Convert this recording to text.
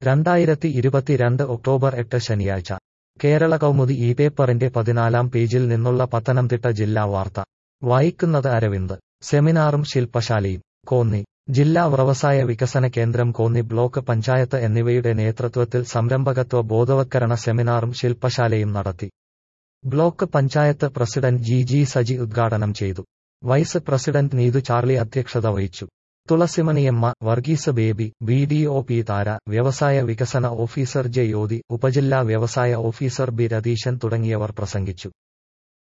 രണ്ടായിരത്തി ഇരുപത്തിരണ്ട് ഒക്ടോബർ എട്ട് ശനിയാഴ്ച കേരള കൗമുദി ഈ പേപ്പറിന്റെ പതിനാലാം പേജിൽ നിന്നുള്ള പത്തനംതിട്ട ജില്ലാ വാർത്ത വായിക്കുന്നത് അരവിന്ദ് സെമിനാറും ശില്പശാലയും കോന്നി ജില്ലാ വ്യവസായ വികസന കേന്ദ്രം കോന്നി ബ്ലോക്ക് പഞ്ചായത്ത് എന്നിവയുടെ നേതൃത്വത്തിൽ സംരംഭകത്വ ബോധവത്കരണ സെമിനാറും ശില്പശാലയും നടത്തി block panchayat president G G Saji ഉദ്ഘാടനം ചെയ്തു വൈസ് പ്രസിഡന്റ് നീതു ചാർലി അധ്യക്ഷത വഹിച്ചു Thulasimaniyamma Varghese Baby B D O P Thara വ്യവസായ വികസന ഓഫീസർ ജെ യോതി ഉപജില്ലാ വ്യവസായ ഓഫീസർ ബി രതീശൻ തുടങ്ങിയവർ പ്രസംഗിച്ചു